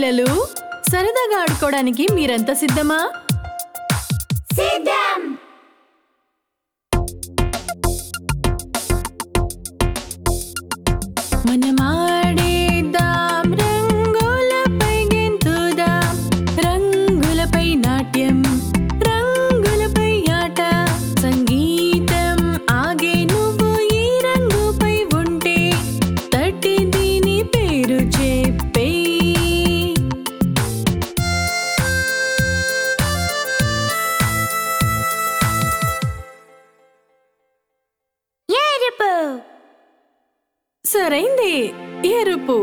పిల్లలు సరదాగా ఆడుకోవడానికి మీరంతా సిద్ధమా సిద్ధం మనమాడేద్దాం రంగులపై గెంతుదాం రంగులపై నాట్యం రంగులపై ఆట సంగీతం ఆగే నువ్వు ఈ రంగుపై ఉంటే తట్టి దీని పేరు చెప్పే ఎరుపు సరైంది ఎరుపు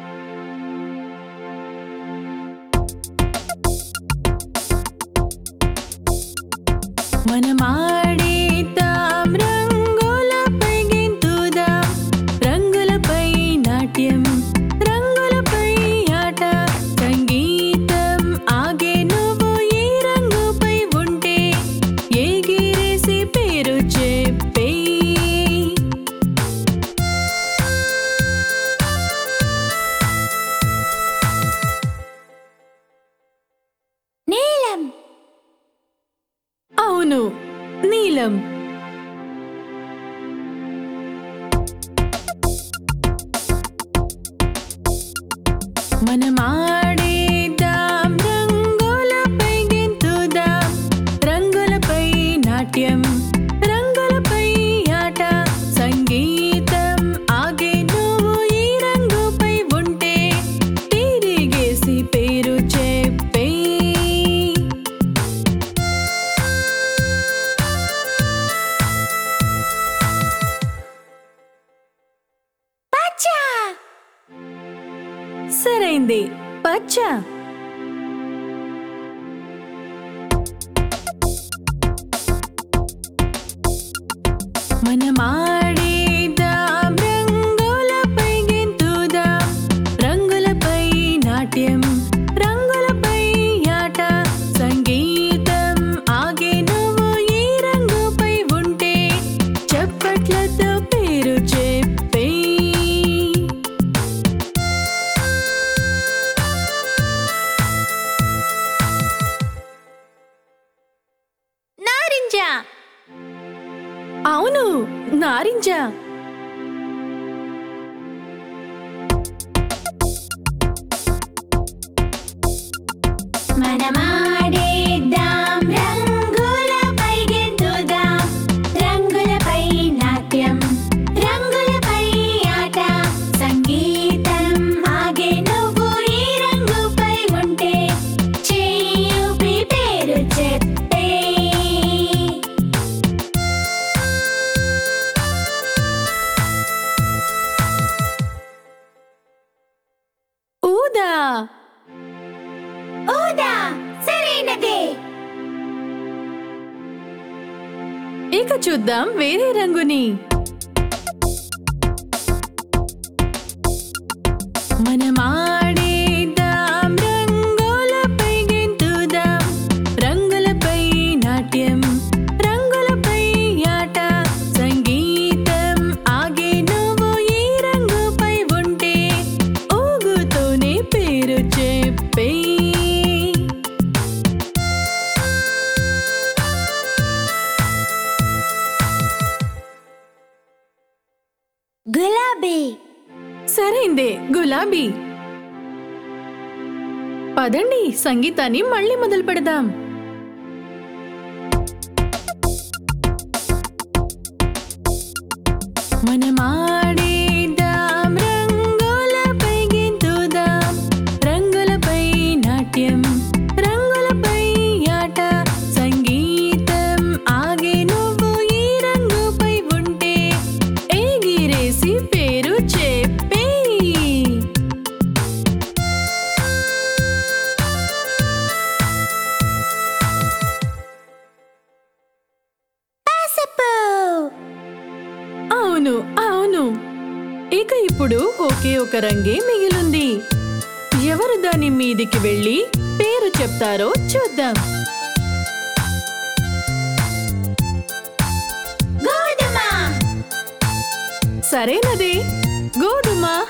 మనమాడేద్దాం రంగులపై గెంతుదాం రంగులపై నాట్యం రంగులపై ఆట సంగీతం ఆగే నువ్వు ఈ రంగుపై ఉంటే ఎగిరేసి పేరు చెప్పే నీలం అవును నీలం మనమాడేద్దాం రంగులపై గెంతుదాం రంగులపై నాట్యం రంగులపై ఆట సంగీతం ఆగే నువ్వు ఈ రంగుపై ఉంటే తిరిగేసి పేరు చెప్పే పచ్చ సరైంది పచ్చ మనమాడేద్దాం రంగులపై గెంతుదాం రంగులపై నాట్యం రంగులపై ఆట సంగీతం ఆగే నువ్వు ఈ రంగుపై ఉంటే చప్పట్లతో పేరు చెప్పే నారింజ అవును నారింజ మనమాడేద్దాం రంగులపై గెంతుదాం రంగులపై నాట్యం రంగులపై ఆట సంగీతం ఆగే నువ్వు ఈ రంగుపై ఉంటే చేయుపి పేరు చెప్పే ఊదా ఊదా సరైనదే ఇక చూద్దాం వేరే రంగుని మనమాడేద్దాం రంగులపై గెంతుదాం రంగులపై నాట్యం రంగులపై ఆట సంగీతం ఆగే నువ్వు ఈ రంగుపై ఉంటే ఊగుతూనే పేరు చెప్పే గులాబీ సరైందే గులాబీ పదండి సంగీతాన్ని మళ్ళీ మొదలు పెడదాం మనమాడేద్దాం రంగులపై గెంతుదాం రంగులపై నాట్యం రంగులపై ఆట సంగీతం ఆగే నువ్వు ఈ రంగుపై ఉంటే ఎగిరేసి పేరు చెప్పే పసుపు అవును అవును ఇక ఇప్పుడు ఒకే ఒక రంగే మిగిలింది ఎవరు దాని మీదికి వెళ్ళి పేరు చెప్తారో చూద్దాం గోధుమ సరేనది గోధుమ